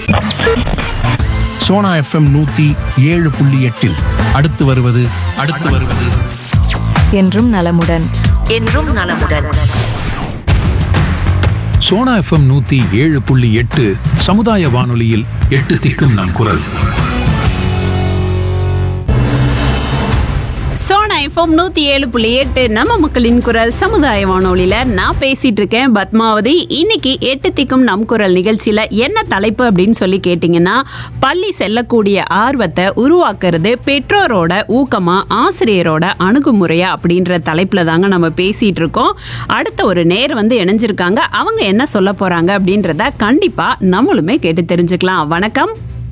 Sona FM நூத்தி ஏழு புள்ளி எட்டில் அடுத்து வருவது அடுத்து வருவது என்றும் நலமுடன் என்றும் நலமுடன் சோனா எஃப்எம் நூத்தி ஏழு புள்ளி எட்டு சமுதாய வானொலியில் எட்டு திக்கும் நம் குரல் சோனா எஃப்எம் நூத்தி ஏழு புள்ளி எட்டு நம்ம மக்களின் குரல் சமுதாய வானொலியில நான் பேசிட்டு இருக்கேன் பத்மாவதி இன்னைக்கு எட்டு திக்கும் நம் குரல் நிகழ்ச்சியில என்ன தலைப்பு அப்படின்னு சொல்லி கேட்டீங்கன்னா பள்ளி செல்லக்கூடிய ஆர்வத்தை உருவாக்குறது பெற்றோரோட ஊக்கமா ஆசிரியரோட அணுகுமுறையா அப்படின்ற தலைப்புல தாங்க நம்ம பேசிட்டு இருக்கோம் அடுத்த ஒரு நேர் வந்து இணைஞ்சிருக்காங்க அவங்க என்ன சொல்ல போறாங்க அப்படின்றத கண்டிப்பா நம்மளுமே கேட்டு தெரிஞ்சுக்கலாம் வணக்கம்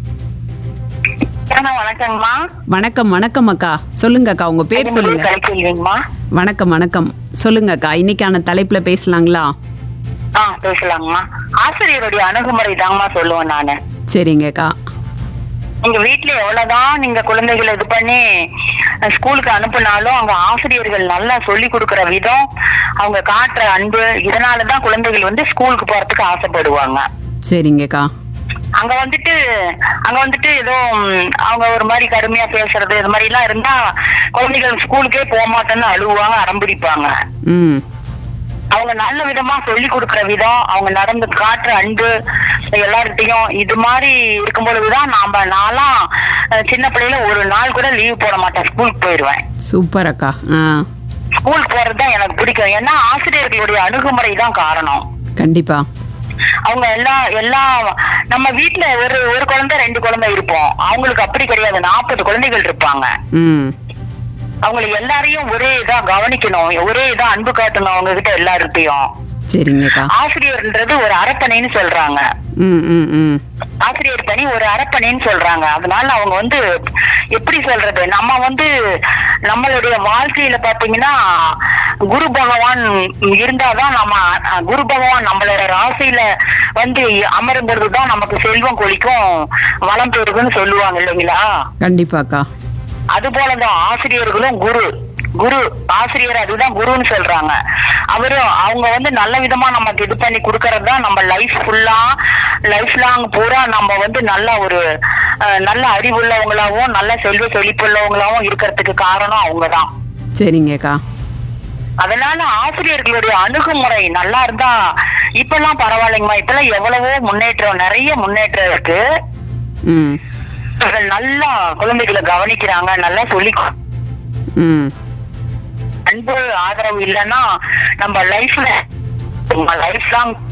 அண்ணா, வணக்கங்கம்மா வணக்கம் வணக்கம் அக்கா சொல்லுங்க அக்கா உங்க பேர் சொல்லுங்க கலைச்செல்விங்கம்மா வணக்கம் வணக்கம் சொல்லுங்கக்கா இன்னைக்கான தலைப்புல பேசலாங்களா ஆ பேசலாங்கம்மா ஆசிரியருடைய அணுகுமுறை தாங்கம்மா சொல்லுவேன் நானு சரிங்கக்கா நீங்க வீட்ல எவ்வளவுதான் நீங்க குழந்தைகளை இது பண்ணி அஹ், ஸ்கூலுக்கு அனுப்புனாலும் அவங்க ஆசிரியர்கள் நல்லா சொல்லி கொடுக்கிற விதம் அவங்க காட்டுற அன்பு இதனாலதான் குழந்தைகள் வந்து ஸ்கூலுக்கு போறதுக்கு ஆசைப்படுவாங்க சரிங்கக்கா அங்க வந்துட்டு அங்க வந்துட்டு ஏதோ ம், அவங்க ஒரு மாதிரி கடுமையா பேசுறது இது மாதிரி எல்லாம் இருந்தா குழந்தைகள் ஸ்கூலுக்கே போக மாட்டேன்னு அழுவாங்க அடம்பிடிப்பாங்க ம் அவங்க நல்ல விதமா சொல்லி கொடுக்கிற விதம் அவங்க நடந்து காட்டுற அன்பு எல்லார்கிட்டையும் இது மாதிரி இருக்கும் பொழுதுதான் நாம நான்லாம் அஹ், சின்ன பிள்ளையில ஒரு நாள் கூட லீவ் போட மாட்டேன் ஸ்கூலுக்கு போயிடுவேன் சூப்பர் அக்கா ஆ ஸ்கூலுக்கு போறது தான் எனக்கு பிடிக்கும் ஏன்னா ஆசிரியர்களுடைய அணுகுமுறை தான் காரணம் கண்டிப்பா அவங்க எல்லா எல்லா நம்ம வீட்ல ஒரு ஒரு குழந்தை ரெண்டு குழந்தை இருப்போம் அவங்களுக்கு அப்படி கிடையாது நாற்பது குழந்தைகள் இருப்பாங்க ம் அவங்களை எல்லாரையும் ஒரே இதா கவனிக்கணும் ஒரே இதா அன்பு காட்டணும் அவங்க கிட்ட எல்லார்கிட்டையும் சரிங்கக்கா ஆசிரியர்ன்றது ஒரு அரப்பணைன்னு சொல்றாங்க ம் ம் ம் ஆசிரியர் பணி ஒரு அரப்பணைன்னு சொல்றாங்க அதனால அவங்க வந்து எப்படி சொல்றது நம்ம வந்து நம்மளுடைய வாழ்க்கையில பாத்தீங்கன்னா குரு பகவான் இருந்தாதான் நம்ம அஹ், குரு பகவான் நம்மளோட ராசியில வந்து அமருங்கிறது தான் நமக்கு செல்வம் கொளிக்கும் வளம் பெருகுன்னு சொல்லுவாங்க இல்லைங்களா கண்டிப்பாக்கா அது போலதான் ஆசிரியர்களும் குரு குரு ஆசிரியர் அதுதான் குருன்னு சொல்றாங்க அவரும் அவங்க வந்து நல்ல விதமா நமக்கு இது பண்ணி கொடுக்கறது தான் நம்ம லைஃப் ஃபுல்லா லைஃப் லாங் பூரா நம்ம வந்து நல்ல ஒரு அஹ், நல்ல அறிவுள்ளவங்களாவும் நல்ல செல்வ செழிப்புள்ளவங்களாவும் இருக்கிறதுக்கு காரணம் அவங்கதான் சரிங்கக்கா அதனால ஆசிரியர்களுடைய அணுகுமுறை நல்லா இருந்தா இப்பெல்லாம் பரவாயில்லைங்கம்மா இப்பெல்லாம் எவ்வளவோ முன்னேற்றம் நிறைய முன்னேற்றம் இருக்கு ம் அவர்கள் நல்லா குழந்தைகளை கவனிக்கிறாங்க நல்லா சொல்லி கொ- ம் அன்பு ஆதரவு இல்லைன்னா நம்ம லைஃப்ல லைஃப் லாங்